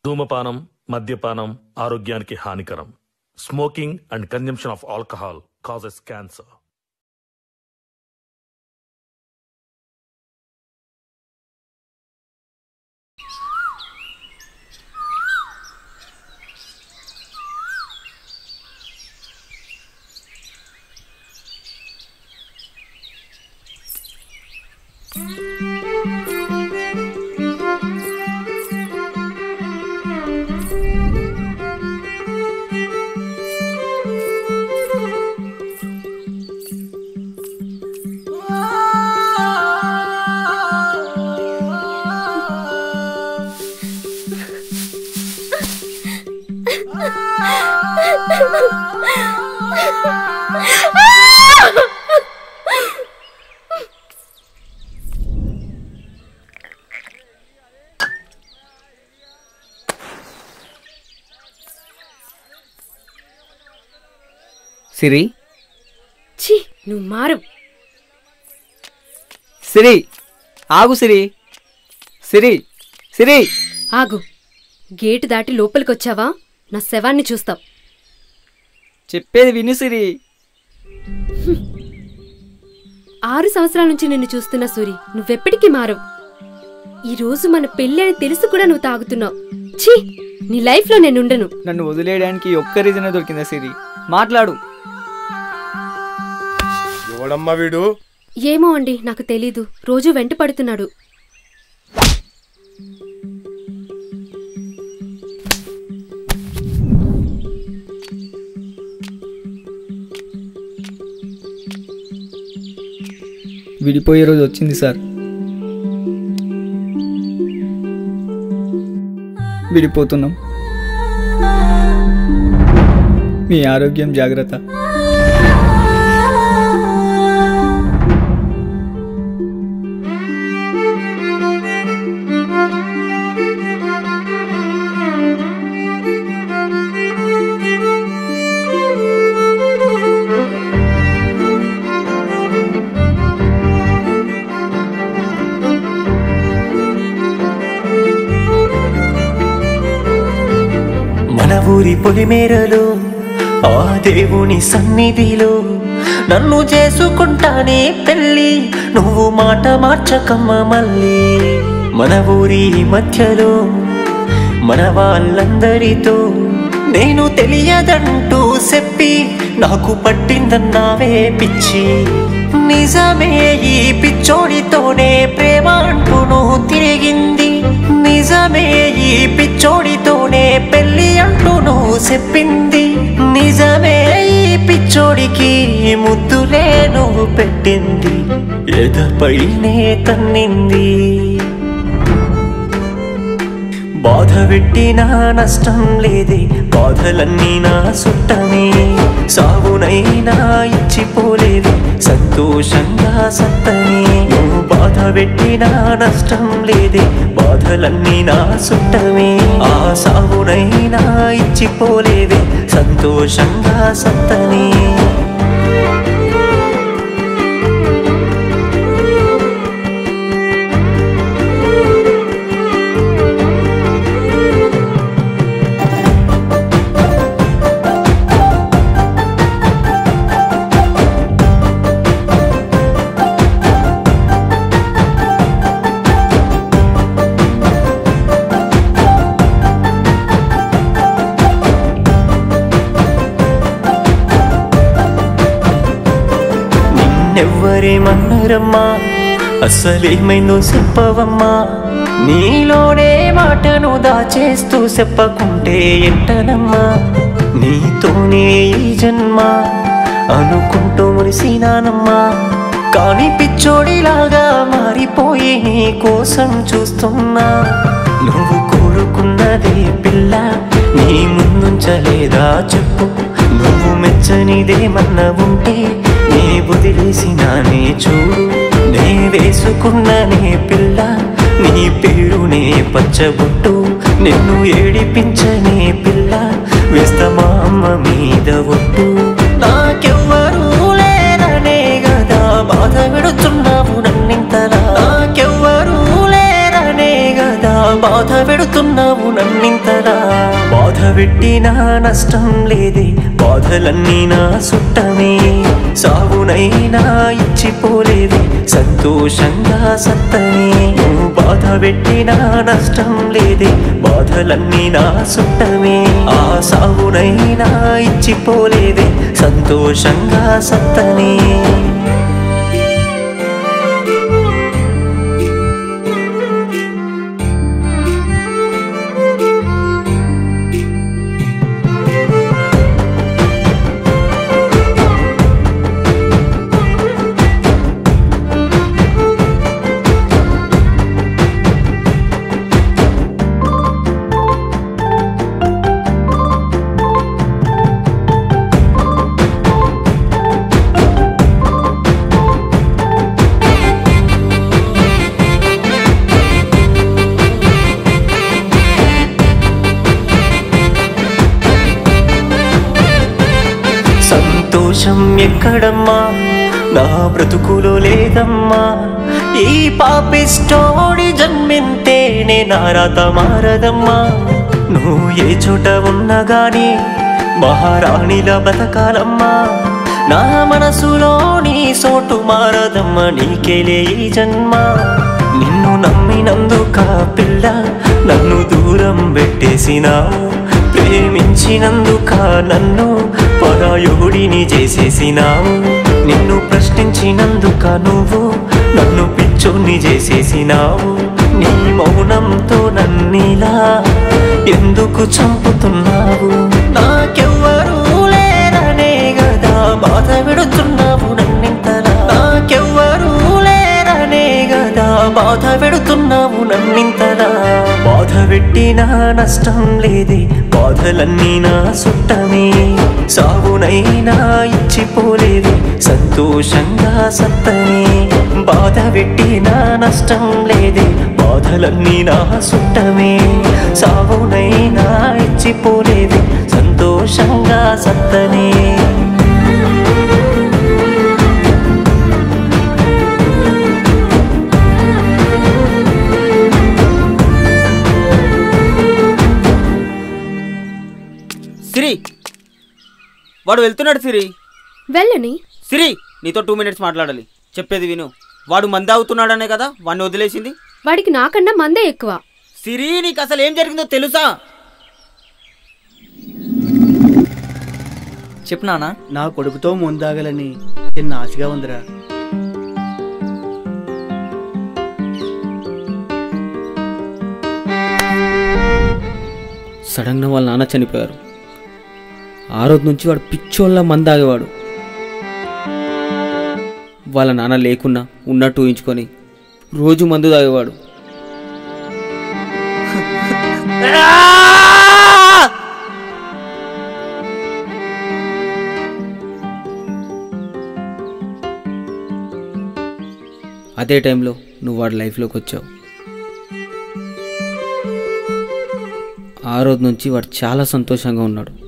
ధూమపానం మద్యపానం ఆరోగ్యానికి హానికరం smoking and consumption of alcohol causes cancer Siri ఛీ నువ్వు మారు సిరి ఆగు సిరి సిరి సిరి ఆగు గేటు దాటి లోపలికొచ్చావా నా శవాన్ని చూస్తావు చెప్పేది విను సిరి ఆరు సంవత్సరాల నుంచి నిన్ను చూస్తున్నా సూరి నువ్వెప్పటికీ మారవు ఈ రోజు మన పెళ్ళి అని తెలుసు కూడా నువ్వు తాగుతున్నావు ఛీ నీ లైఫ్లో నేనుండను నన్ను వదిలేయడానికి ఒక్క రీజనే దొరికిందా సిరి మాట్లాడు ఎవడమ్మా వీడు ఏమో అండి నాకు తెలీదు రోజు వెంట పడుతున్నాడు విడిపోయే రోజు వచ్చింది సార్ విడిపోతున్నాం మీ ఆరోగ్యం జాగ్రత్త మన ఊరి పొలిమేరలో ఆ దేవుని సన్నిధిలో నన్ను చేసుకుంటానే పెళ్ళి నువ్వు మాట మార్చకమ్మ మళ్ళీ మన ఊరి మధ్యలో మన వాళ్ళందరితో నేను తెలియదంటూ చెప్పి నాకు పట్టిందన్నావే పిచ్చి నిజమే ఈ పిచ్చోడితోనే ప్రేమ అంటూ నువ్వు తిరిగింది నిజమే ఈ పిచ్చోడితోనే పెళ్లి అంటూ నువ్వు చెప్పింది నిజమే ఈ పిచ్చోడికి ముద్దులే నువ్వు పెట్టింది ఎదపైనే తన్నింది బాధ పెట్టినా నష్టం లేదే బాధలన్నీ నా సుట్టమే సాగునైనా ఇచ్చిపోలేదే సంతోషంగా సత్తమే నువ్వు బాధ పెట్టినా నష్టం లేదే బాధలన్నీ నా సుట్టమే ఆ సాగునైనా ఇచ్చిపోలేదే సంతోషంగా సత్తనే నిన్నెవ్వరేమన్నారమ్మా అసలేమైందో చెప్పవమ్మా నీలోనే మాటను దాచేస్తూ చెప్పకుంటే ఎంటనమ్మా నీతోనే ఈ జన్మ అనుకుంటూ మురిసినానమ్మా కానీ పిచ్చోడిలాగా మారిపోయి నీ కోసం చూస్తున్నా నువ్వు కోరుకున్నదే పిల్ల నీ ముందుంచలేదా చెప్పు నువ్వు మెచ్చనిదేమన్నా ఉంటే నే వదిలేసినానే చూడు నే వేసుకున్న నే పిల్ల నీ పేరునే పచ్చబొట్టు నిన్ను ఏడిపించనే పిల్ల వేస్తమా అమ్మ మీద ఒట్టు నాకెవ్వరూ లేరనే గదా బాధ పెడుతున్నావు నన్నింతలా నాకెవ్వరూ లేరనే గదా బాధ పెడుతున్నావు నన్నింతలా పెట్టినా నష్టం లేదే బాధలన్నీ నా సుట్టమే సాగునైనా ఇచ్చిపోలేదే సంతోషంగా సత్తమే నువ్వు బాధ పెట్టినా నష్టం లేదే బాధలన్నీ నా సుట్టమే ఆ సాగునైనా ఇచ్చిపోలేదే సంతోషంగా సత్తనే సంతోషం ఎక్కడమ్మా నా బ్రతుకులో లేదమ్మా ఈ పాపిస్టోడి జన్మింతేనే నారాత మారదమ్మా నువ్వు ఏ చోట ఉన్నా గాని మహారాణిలా బతకాలమ్మా నా మనసులోని సోటు మారదమ్మా నీకేలే ఈ జన్మ నిన్ను నమ్మినందుక పిల్ల నన్ను దూరం పెట్టేసినావు ప్రేమించినందుక నన్ను పరాయుడిని చేసేసినావు నిన్ను ప్రశ్నించినందుక నువ్వు నన్ను పిచ్చోన్ని చేసేసినావు నీ మౌనంతో నన్నిలా ఎందుకు చంపుతున్నావు నాకెవ్వరూ లేరనే గదా బాధ పెడుతున్నావు నన్నింతలా నాకెవ్వరూ లేరనే గదా బాధ పెడుతున్నావు నన్నింతలా బాధ పెట్టినా నష్టం లేదే బాధలన్నీ నా సుట్టమే సాగునైనా ఇచ్చిపోలేదే సంతోషంగా సత్తమే బాధ పెట్టినా నష్టం లేదే బాధలన్నీ నా సుట్టమే సాగునైనా ఇచ్చిపోలేదే సంతోషంగా సత్తనే సిరి వాడు వెళ్తున్నాడు సిరి వెళ్ళని సిరి నీతో టూ మినిట్స్ మాట్లాడాలి చెప్పేది విను వాడు మంది అవుతున్నాడనే కదా వాడిని వదిలేసింది వాడికి నాకన్నా మందే ఎక్కువ సిరి నీకు అసలు ఏం జరిగిందో తెలుసా చెప్పు నాన్న నా కొడుకుతో ముందాగలని చిన్న ఆశగా ఉందిరా సడన్గా వాళ్ళ నాన్న చనిపోయారు ఆ రోజు నుంచి వాడు పిచ్చోళ్ళ మంది తాగేవాడు వాళ్ళ నాన్న లేకున్నా ఉన్నట్టు ఊహించుకొని రోజు మందు తాగేవాడు అదే టైంలో నువ్వు వాడి లైఫ్లోకి వచ్చావు ఆ రోజు నుంచి వాడు చాలా సంతోషంగా ఉన్నాడు